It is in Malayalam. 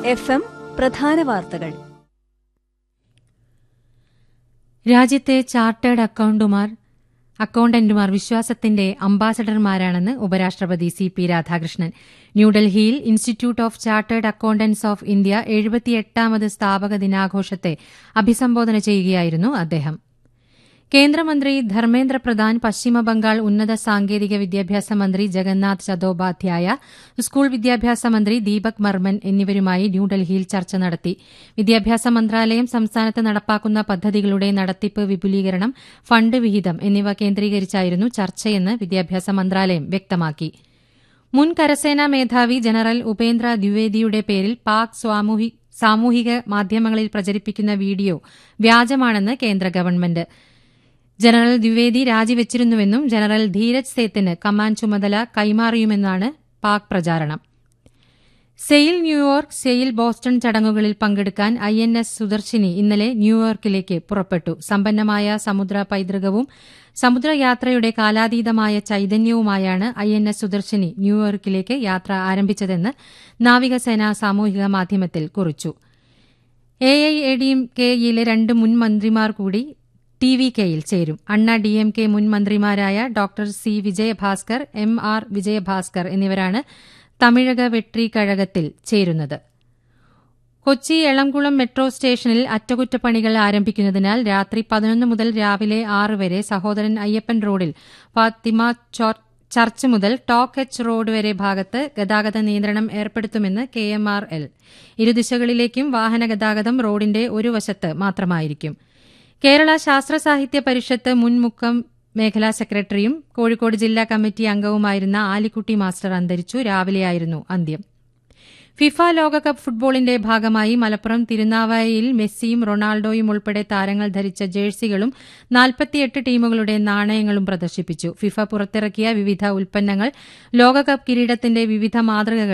എഫ് എം പ്രധാന വാർത്തകൾ രാജ്യത്തെ ചാർട്ടേഡ് അക്കൌണ്ടുമാർ അക്കൌണ്ടന്റുമാർ വിശ്വാസത്തിന്റെ അംബാസഡർമാരാണെന്ന് ഉപരാഷ്ട്രപതി സി പി രാധാകൃഷ്ണൻ ന്യൂഡൽഹിയിൽ institute of chartered accountants of India എഴുപത്തിയെട്ടാമത് സ്ഥാപക ദിനാഘോഷത്തെ അഭിസംബോധന ചെയ്യുകയായിരുന്നു അദ്ദേഹം കേന്ദ്രമന്ത്രി ധർമ്മേന്ദ്ര പ്രധാൻ പശ്ചിമബംഗാൾ ഉന്നത സാങ്കേതിക വിദ്യാഭ്യാസ മന്ത്രി ജഗന്നാഥ് ചതോപാധ്യായ സ്കൂൾ വിദ്യാഭ്യാസ മന്ത്രി ദീപക് മർമൻ എന്നിവരുമായി ന്യൂഡൽഹിയിൽ ചർച്ച നടത്തി വിദ്യാഭ്യാസ മന്ത്രാലയം സംസ്ഥാനത്ത് നടപ്പാക്കുന്ന പദ്ധതികളുടെ നടത്തിപ്പ് വിപുലീകരണം ഫണ്ട് വിഹിതം എന്നിവ കേന്ദ്രീകരിച്ചായിരുന്നു ചർച്ചയെന്ന് വിദ്യാഭ്യാസ മന്ത്രാലയം വ്യക്തമാക്കി മുൻ കരസേനാ മേധാവി ജനറൽ ഉപേന്ദ്ര ദ്വിവേദിയുടെ പേരിൽ പാക് സാമൂഹിക മാധ്യമങ്ങളിൽ പ്രചരിപ്പിക്കുന്ന വീഡിയോ വ്യാജമാണെന്ന് കേന്ദ്ര ഗവൺമെന്റ് ജനറൽ ദ്വിവേദി രാജിവെച്ചിരുന്നുവെന്നും ജനറൽ ധീരജ് സേത്തിന് കമാൻഡ് ചുമതല കൈമാറിയുമെന്നാണ് പാക് പ്രചാരണം സെയിൽ ന്യൂയോർക്ക് സെയിൽ ബോസ്റ്റൺ ചടങ്ങുകളിൽ പങ്കെടുക്കാൻ ഐ എൻ എസ് സുദർശിനി ഇന്നലെ ന്യൂയോർക്കിലേക്ക് പുറപ്പെട്ടു സമ്പന്നമായ സമുദ്ര പൈതൃകവും സമുദ്രയാത്രയുടെ കാലാതീതമായ ചൈതന്യവുമായാണ് ഐ എൻ എസ് സുദർശിനി ന്യൂയോർക്കിലേക്ക് യാത്ര ആരംഭിച്ചതെന്ന് നാവികസേന സാമൂഹിക മാധ്യമത്തിൽ കുറിച്ചു A I A D M കെയിലെ രണ്ട് മുൻ മന്ത്രിമാർ കൂടി ടി വി കെയിൽ ചേരും അണ്ണ ഡി എം കെ മുൻ മന്ത്രിമാരായ doctor C Vijayabhaskar M R Vijayabhaskar എന്നിവരാണ് തമിഴക വെട്രി കഴകത്തിൽ ചേരുന്നത് കൊച്ചി എളംകുളം മെട്രോ സ്റ്റേഷനിൽ അറ്റകുറ്റപ്പണികൾ ആരംഭിക്കുന്നതിനാൽ രാത്രി പതിനൊന്ന് മുതൽ രാവിലെ ആറ് വരെ Sahodaran Ayyappan road Fatima church മുതൽ ടോക്ക് എച്ച് റോഡ് വരെ ഭാഗത്ത് ഗതാഗത നിയന്ത്രണം ഏർപ്പെടുത്തുമെന്ന് കെ എം ആർ എൽ ഇരുദിശകളിലേക്കും വാഹന ഗതാഗതം റോഡിന്റെ ഒരു വശത്ത് മാത്രമായിരിക്കും കേരള ശാസ്ത്ര സാഹിത്യ പരിഷത്ത് മുൻ മുക്കം മേഖലാ സെക്രട്ടറിയും കോഴിക്കോട് ജില്ലാ കമ്മിറ്റി അംഗവുമായിരുന്ന ആലിക്കുട്ടി മാസ്റ്റർ അന്തരിച്ചു രാവിലെയായിരുന്നു അന്ത്യം ഫിഫ ലോകകപ്പ് ഫുട്ബോളിന്റെ ഭാഗമായി മലപ്പുറം തിരുനാവായയിൽ മെസ്സിയും റൊണാൾഡോയും ഉൾപ്പെടെ താരങ്ങൾ ധരിച്ച ജേഴ്സികളും നാൽപ്പത്തിയെട്ട് ടീമുകളുടെ നാണയങ്ങളും പ്രദർശിപ്പിച്ചു ഫിഫ പുറത്തിറക്കിയ വിവിധ ഉൽപ്പന്നങ്ങൾ ലോകകപ്പ് കിരീടത്തിന്റെ വിവിധ മാതൃകകൾ